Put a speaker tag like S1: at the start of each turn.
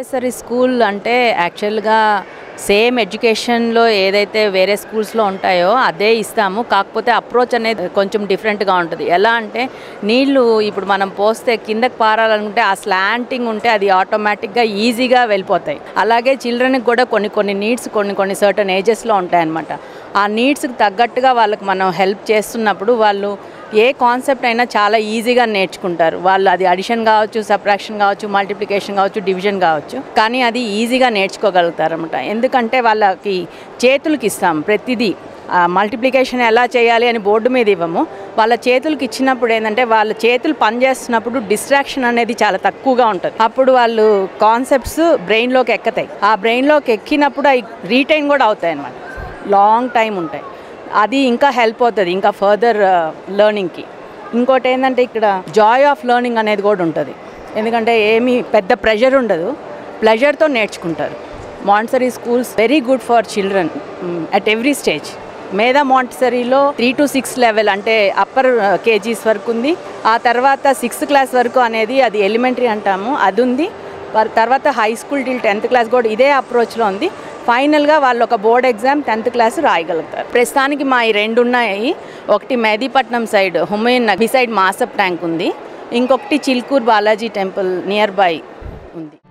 S1: Montessori school అంటే యాక్చువల్గా same ఎడ్యుకేషన్లో ఏదైతే వేరే స్కూల్స్లో ఉంటాయో అదే ఇస్తాము కాకపోతే అప్రోచ్ అనేది కొంచెం డిఫరెంట్గా ఉంటుంది ఎలా అంటే నీళ్లు ఇప్పుడు మనం పోస్తే కిందకి పారాలనుకుంటే ఆ స్లాంటింగ్ ఉంటే అది ఆటోమేటిక్గా ఈజీగా వెళ్ళిపోతాయి అలాగే చిల్డ్రన్కి కూడా కొన్ని కొన్ని నీడ్స్ కొన్ని కొన్ని సర్టన్ ఏజెస్లో ఉంటాయన్నమాట ఆ నీడ్స్కి తగ్గట్టుగా వాళ్ళకి మనం హెల్ప్ చేస్తున్నప్పుడు వాళ్ళు ఏ కాన్సెప్ట్ అయినా చాలా ఈజీగా నేర్చుకుంటారు వాళ్ళు అది అడిషన్ కావచ్చు సబ్ట్రాక్షన్ కావచ్చు మల్టిప్లికేషన్ కావచ్చు డివిజన్ కావచ్చు కానీ అది ఈజీగా నేర్చుకోగలుగుతారు అనమాట ఎందుకంటే వాళ్ళకి చేతులకి ఇస్తాం ప్రతిదీ మల్టిప్లికేషన్ ఎలా చేయాలి అని బోర్డు మీద ఇవ్వము వాళ్ళ చేతులకి ఇచ్చినప్పుడు ఏంటంటే వాళ్ళ చేతులు పనిచేస్తున్నప్పుడు డిస్ట్రాక్షన్ అనేది చాలా తక్కువగా ఉంటుంది అప్పుడు వాళ్ళు కాన్సెప్ట్స్ బ్రెయిన్లోకి ఎక్కుతాయి ఆ బ్రెయిన్లోకి ఎక్కినప్పుడు అవి రీటైన్ కూడా అవుతాయి అన్నమాట లాంగ్ టైం ఉంటాయి అది ఇంకా హెల్ప్ అవుతుంది ఇంకా ఫర్దర్ లెర్నింగ్కి ఇంకోటి ఏంటంటే ఇక్కడ జాయ్ ఆఫ్ లెర్నింగ్ అనేది కూడా ఉంటుంది ఎందుకంటే ఏమీ పెద్ద ప్రెషర్ ఉండదు ప్లెజర్తో నేర్చుకుంటారు Montessori schools very good for children at every stage Medha మాంటసరీలో త్రీ టు సిక్స్ లెవెల్ అంటే అప్పర్ కేజీస్ వరకు ఉంది ఆ తర్వాత సిక్స్త్ క్లాస్ వరకు అనేది అది ఎలిమెంటరీ అంటాము అది ఉంది వారి తర్వాత high school till tenth class కూడా ఇదే అప్రోచ్లో ఉంది ఫైనల్గా వాళ్ళు ఒక బోర్డ్ ఎగ్జామ్ టెన్త్ క్లాస్ రాయగలుగుతారు ప్రస్తుతానికి మా ఈ రెండు ఉన్నాయి ఒకటి మెహదీపట్నం సైడ్ హుమయూన్ బిసైడ్ మాసప్ ట్యాంక్ ఉంది ఇంకొకటి Chilkur Balaji temple nearby ఉంది